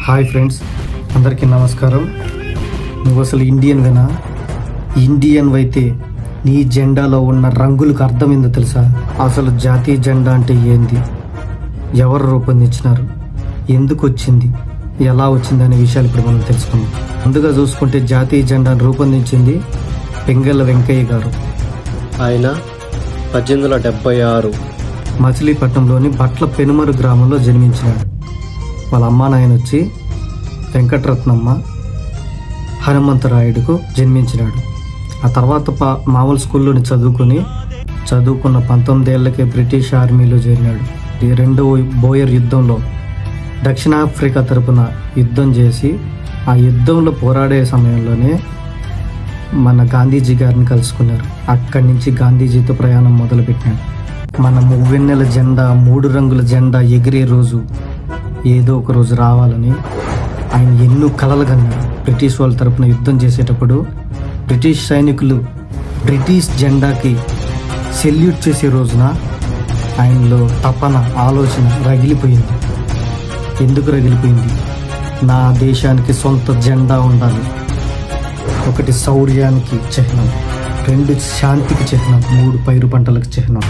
hi friends అందరికీ నమస్కారం నువ్వు అసలు ఇండియన్ వేనా ఇండియన్ అయితే నీ జెండాలో ఉన్న రంగులకు అర్థం ఏందో తెలుసా అసలు జాతీయ జెండా అంటే ఏంది ఎవరు రూపొందించినారు ఎందుకు వచ్చింది ఎలా వచ్చింది అనే విషయాలు ఇప్పుడు మనం తెలుసుకుందాం ముందుగా చూసుకుంటే జాతీయ జెండాను రూపొందించింది పెంగళ్ళ వెంకయ్య గారు ఆయన పద్దెనిమిది వందల డెబ్బై ఆరు మచిలీపట్నంలోని బట్ల పెనుమరు గ్రామంలో జన్మించినాడు వాళ్ళ అమ్మా నాయన వచ్చి వెంకటరత్నమ్మ హనుమంతరాయుడుకు జన్మించినాడు ఆ తర్వాత పా మామూలు స్కూల్లోని చదువుకుని చదువుకున్న పంతొమ్మిదేళ్లకే బ్రిటిష్ ఆర్మీలో చేరినాడు ఈ రెండవ బోయర్ యుద్ధంలో దక్షిణాఫ్రికా తరపున యుద్ధం చేసి ఆ యుద్ధంలో పోరాడే సమయంలోనే మన గాంధీజీ గారిని కలుసుకున్నారు అక్కడి నుంచి గాంధీజీతో ప్రయాణం మొదలుపెట్టాడు మన మువ్వెన్నెల జెండా మూడు రంగుల జెండా ఎగిరే రోజు ఏదో ఒక రోజు రావాలని ఆయన ఎన్నో కలలు కన్నాడు బ్రిటిష్ వాళ్ళ తరపున యుద్ధం చేసేటప్పుడు బ్రిటిష్ సైనికులు బ్రిటిష్ జెండాకి సెల్యూట్ చేసే రోజున ఆయనలో తపన ఆలోచన రగిలిపోయింది ఎందుకు రగిలిపోయింది నా దేశానికి సొంత జెండా ఉండాలి ఒకటి శౌర్యానికి చిహ్నం రెండు శాంతికి చిహ్నం మూడు పైరు పంటలకు చిహ్నం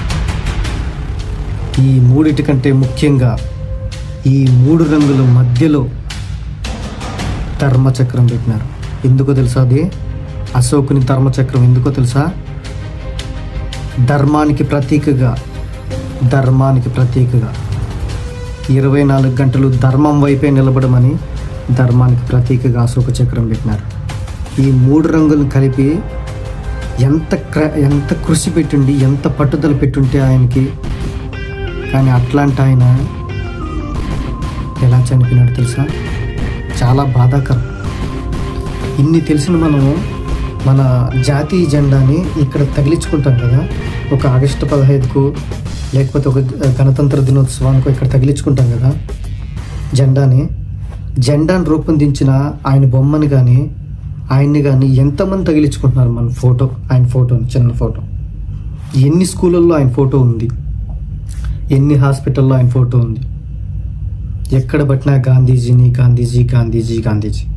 ఈ మూడిటి కంటే ముఖ్యంగా ఈ మూడు రంగుల మధ్యలో ధర్మచక్రం పెట్టినారు ఎందుకో తెలుసా అది అశోకుని ధర్మచక్రం ఎందుకో తెలుసా ధర్మానికి ప్రతీకగా ధర్మానికి ప్రతీకగా ఇరవై నాలుగు గంటలు ధర్మం వైపే నిలబడమని ధర్మానికి ప్రతీకగా అశోక చక్రం పెట్టినారు ఈ మూడు రంగులను కలిపి ఎంత క్ర ఎంత కృషి పెట్టుండి ఎంత పట్టుదల పెట్టుంటే ఆయనకి కానీ అట్లాంటి ఆయన ఎలా చనిపోయినాడు తెలుసా చాలా బాధాకరం ఇన్ని తెలిసిన మనము మన జాతీయ జెండాని ఇక్కడ తగిలించుకుంటాం కదా ఒక ఆగస్టు పదహైదుకు లేకపోతే ఒక గణతంత్ర దినోత్సవానికి ఇక్కడ తగిలించుకుంటాం కదా జెండాని జెండాను రూపొందించిన ఆయన బొమ్మని కానీ ఆయన్ని కానీ ఎంతమంది తగిలించుకుంటున్నారు మన ఫోటో ఆయన ఫోటోని చిన్న ఫోటో ఎన్ని స్కూళ్ళల్లో ఆయన ఫోటో ఉంది ఎన్ని హాస్పిటల్లో ఆయన ఫోటో ఉంది ఎక్కడ పట్టినా గాంధీజీని గాంధీజీ గాంధీజీ గాంధీజీ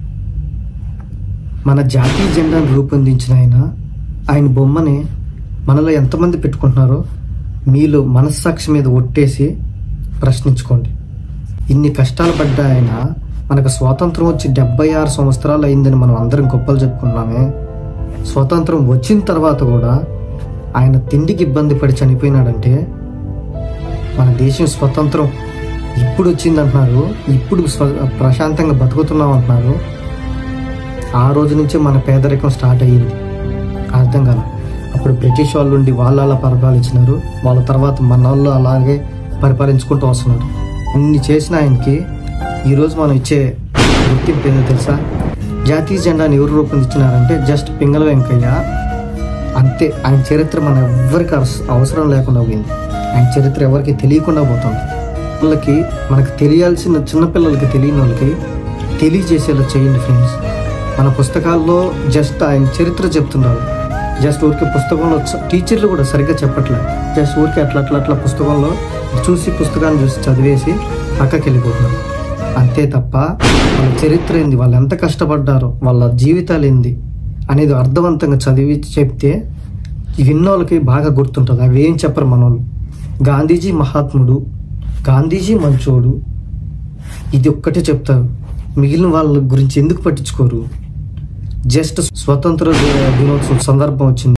మన జాతీయ జెండాను రూపొందించిన ఆయన ఆయన బొమ్మని మనలో ఎంతమంది పెట్టుకుంటున్నారో మీలో మనస్సాక్షి మీద ఒట్టేసి ప్రశ్నించుకోండి ఇన్ని కష్టాలు పడ్డ ఆయన మనకు స్వాతంత్రం వచ్చి డెబ్బై ఆరు సంవత్సరాలు అయిందని మనం అందరం గొప్పలు చెప్పుకున్నామే స్వాతంత్రం వచ్చిన తర్వాత కూడా ఆయన తిండికి ఇబ్బంది పడి చనిపోయినాడంటే మన దేశం స్వతంత్రం ఇప్పుడు వచ్చింది అంటున్నారు ఇప్పుడు స్వ ప్రశాంతంగా బతుకుతున్నాం అంటున్నారు ఆ రోజు నుంచే మన పేదరికం స్టార్ట్ అయ్యింది అర్థం కాదు అప్పుడు బ్రిటిష్ వాళ్ళు ఉండి వాళ్ళు అలా పరిపాలించినారు వాళ్ళ తర్వాత మన వాళ్ళు అలాగే పరిపాలించుకుంటూ వస్తున్నారు ఇన్ని చేసిన ఆయనకి ఈరోజు మనం ఇచ్చే గుర్తింపు ఏందో తెలుసా జాతీయ జెండాని ఎవరు రూపొందించినారంటే జస్ట్ పింగళ వెంకయ్య అంతే ఆయన చరిత్ర మన ఎవ్వరికి అవస- అవసరం లేకుండా పోయింది ఆయన చరిత్ర ఎవరికి తెలియకుండా పోతుంది వాళ్ళకి మనకు తెలియాల్సిన చిన్నపిల్లలకి తెలియని వాళ్ళకి తెలియజేసేలా చేయండి ఫ్రెండ్స్ మన పుస్తకాల్లో జస్ట్ ఆయన చరిత్ర చెప్తున్నారు జస్ట్ ఊరికే పుస్తకంలో చ- టీచర్లు కూడా సరిగ్గా చెప్పట్లే జస్ట్ ఊరికే అట్లా అట్లా అట్లా పుస్తకంలో చూసి పుస్తకాన్ని చూసి చదివేసి పక్కకి వెళ్ళిపోతున్నారు అంతే తప్ప వాళ్ళ చరిత్ర ఏంది వాళ్ళు ఎంత కష్టపడ్డారో వాళ్ళ జీవితాలు ఏంది అనేది అర్థవంతంగా చదివి చెప్తే విన్నోళ్ళకి బాగా గుర్తుంటుంది అవి ఏం చెప్పరు మనోళ్ళు గాంధీజీ మహాత్ముడు గాంధీజీ మంచోడు ఇది ఒక్కటే చెప్తారు మిగిలిన వాళ్ళ గురించి ఎందుకు పట్టించుకోరు జస్ట్ స్వతంత్ర ది- దినోత్సవం సందర్భం వచ్చింది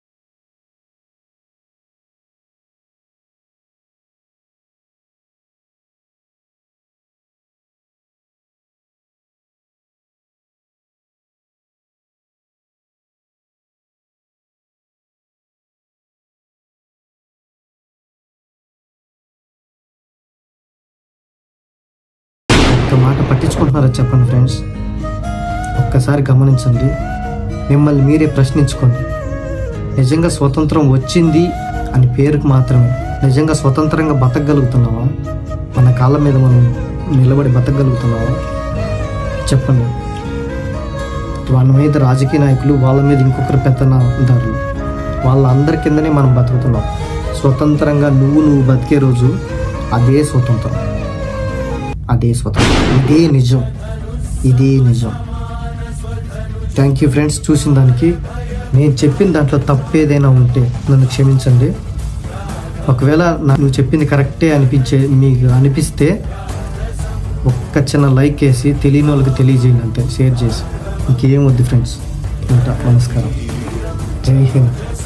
ఒక్క మాట పట్టించుకుంటున్నారా చెప్పండి ఫ్రెండ్స్ ఒక్కసారి గమనించండి మిమ్మల్ని మీరే ప్రశ్నించుకోండి నిజంగా స్వతంత్రం వచ్చింది అని పేరుకు మాత్రమే నిజంగా స్వతంత్రంగా బతకగలుగుతున్నావా మన కాళ్ళ మీద మనం నిలబడి బతకగలుగుతున్నావా చెప్పండి వాళ్ళ మీద రాజకీయ నాయకులు వాళ్ళ మీద ఇంకొకరు పెత్తనాదారులు వాళ్ళందరి కిందనే మనం బతుకుతున్నాం స్వతంత్రంగా నువ్వు నువ్వు బతికే రోజు అదే స్వతంత్రం అదే స్వతంత్రం ఇదే నిజం ఇదే నిజం థ్యాంక్ యూ ఫ్రెండ్స్ చూసిన దానికి నేను చెప్పిన దాంట్లో తప్పు ఏదైనా ఉంటే నన్ను క్షమించండి ఒకవేళ నా- నువ్వు చెప్పింది కరెక్టే అనిపించే మీకు అనిపిస్తే ఒక్క చిన్న లైక్ వేసి తెలియని వాళ్ళకి తెలియజేయండి అంతే షేర్ చేసి ఇంకేం వద్దు ఫ్రెండ్స్ ఉంటా నమస్కారం జై హింద్